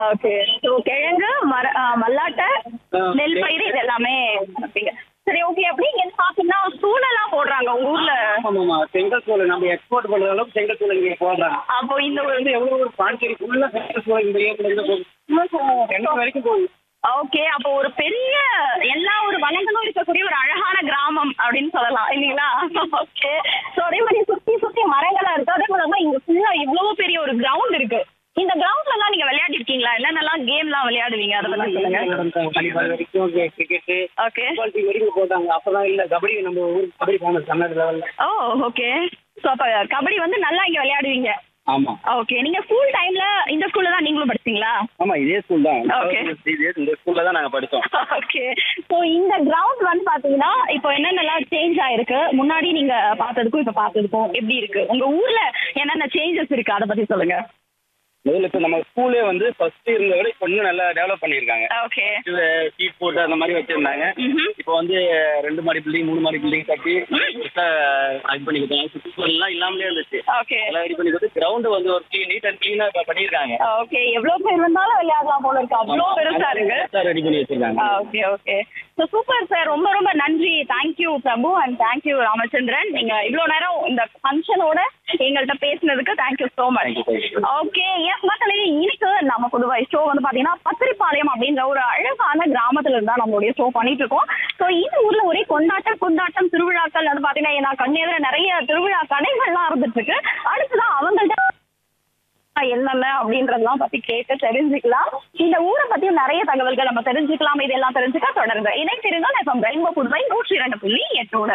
Okay so கிழங்கு மர ஆ, மல்லாட்டை ஆ, நெல் பயிர் இது எல்லாமே வைப்பீங்க சரி ஓகே அப்படி இங்க பாத்தீங்கன்னா சூழலாம் போடுறாங்க உங்க ஊர்ல ஆமாம்மா செங்கல் சூளை நம்ம எக்ஸ்போர்ட் பண்ணுற அளவுக்கு செங்கல் சூளை இங்கே போடுறாங்க அப்போ இந்த ஒரு வந்து எவ்வளோ ஒரு பாண்டிச்சேரி ஃபுல்லாக செங்கல் சூளை இந்த ஏரியில் இருந்து போகுது செங்கல் வரைக்கும் போகுது ஓகே அப்போ ஒரு பெரிய எல்லா ஒரு வளங்களும் இருக்கக்கூடிய ஒரு அழகான கிராமம் அப்படின்னு சொல்லலாம் இல்லைங்களா ஓகே ஸோ அதே மாதிரி சுத்தி சுத்தி மரங்களா இருக்கு அதே மாதிரி இங்க ஃபுல்லா இவ்வளவு பெரிய ஒரு கிரவுண்ட் இருக்கு இந்த கிரவுண்ட்ல எல்லாம் நீங்க விளையாடி இருக்கீங்களா என்னென்னலாம் கேம்லாம் விளையாடுவீங்க அதை பத்தி சொல்லுங்க வாலிபால் வரைக்கும் கிரிக்கெட்டு ஓகே ஃபுட்பால் டீம் வரைக்கும் போட்டாங்க அப்பதான் இல்ல கபடி நம்ம ஊருக்கு கபடி ஃபேமஸ் தமிழ்நாடு லெவல்ல ஓ ஓகே ஸோ அப்ப கபடி வந்து நல்லா இங்க விளையாடுவீங்க ஆமா ஓகே நீங்க ஸ்கூல் டைம்ல இந்த ஸ்கூல்ல தான் நீங்களும் படிச்சீங்களா ஆமா இதே ஸ்கூல் தான் Okay. இதே இந்த ஸ்கூல்ல தான் நாங்க படிச்சோம் ஓகே ஸோ இந்த கிரவுண்ட் வந்து பாத்தீங்கன்னா இப்போ என்னென்னலாம் சேஞ்ச் ஆயிருக்கு முன்னாடி நீங்க பார்த்ததுக்கும் இப்போ பார்த்ததுக்கும் எப்படி இருக்கு உங்க ஊர்ல என்னென்ன சேஞ்சஸ் இருக்கு அதை பத்தி சொல்லுங்க முதல்ல இப்ப நம்ம ஸ்கூலே வந்து ஃபர்ஸ்ட் இருந்த விட இப்ப இன்னும் நல்லா டெவலப் பண்ணிருக்காங்க ஓகே சீட் போட்டு அந்த மாதிரி வச்சிருந்தாங்க ம்ஹும். இப்போ வந்து ரெண்டு மாடி பில்டிங் மூணு மாடி பில்டிங் கட்டி பெருசா இது பண்ணி கொடுத்தாங்க சுற்றுச்சூழல் எல்லாம் இல்லாமலே இருந்துச்சு ஓகே எல்லாம் ரெடி பண்ணி கொடுத்து கிரவுண்ட் வந்து ஒரு க்ளீன் நீட் அண்ட் க்ளீனா இப்ப பண்ணிருக்காங்க ஓகே எவ்வளவு பேர் வந்தாலும் விளையாடலாம் போல இருக்கு அவ்வளோ பெருசா இருக்கு ரெடி பண்ணி வச்சிருக்காங்க okay okay so super sir ரொம்ப ரொம்ப நன்றி thank you Prabhu and thank you Ramachandran நீங்க இவ்வளோ நேரம் இந்த ஃபங்க்ஷனோட எங்கள்கிட்ட பேசினதுக்கு thank you so much Thank you, thank you. Okay yes மக்களே இன்னைக்கு நம்ம புதுவை ஷோ வந்து பாத்தீங்கன்னா பத்திரிப்பாளையம் அப்படின்ற ஒரு அழகான கிராமத்துல இருந்தா நம்மளுடைய ஷோ பண்ணிட்டு இருக்கோம் ஸோ இந்த ஊர்ல ஒரே கொண்டாட்டம் கொண்டாட்டம் திருவிழாக்கள் வந்து பாத்தீங்கன்னா ஏன்னா கண்ணெதிர நிறைய திருவிழா கடைகள்லாம் இருந்துட்டு இருக்கு அடுத்ததான் அவங்கள்ட்ட என்னென்ன அப்படின்றதெல்லாம் பத்தி கேட்டு தெரிஞ்சுக்கலாம் இந்த ஊரை பத்தியும் நிறைய தகவல்கள் நம்ம தெரிஞ்சுக்கலாம் இதெல்லாம் தெரிஞ்சுக்க தொடருங்க இணைத்திருங்கள் எஃப்எம் ரெயின்போ புதுவை நூற்றி இரண்டு புள்ளி எட்டோடு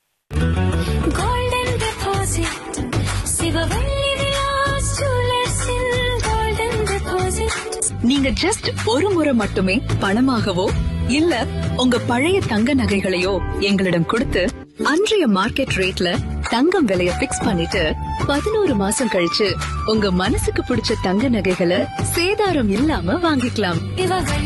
golden deposit சிவவள்ளி விலாஸ் ஜுவல்லர்ஸில் golden deposit நீங்க ஜஸ்ட் ஒரு முறை மட்டுமே பணமாகவோ இல்ல உங்க பழைய தங்க நகைகளையோ எங்களிடம் கொடுத்து அன்றைய மார்க்கெட் ரேட்ல தங்கம் விலைய பிக்ஸ் பண்ணிட்டு பதினோரு மாசம் கழிச்சு உங்க மனசுக்கு பிடிச்ச தங்க நகைகளை சேதாரம் இல்லாம வாங்கிக்கலாம் சிவவள்ளி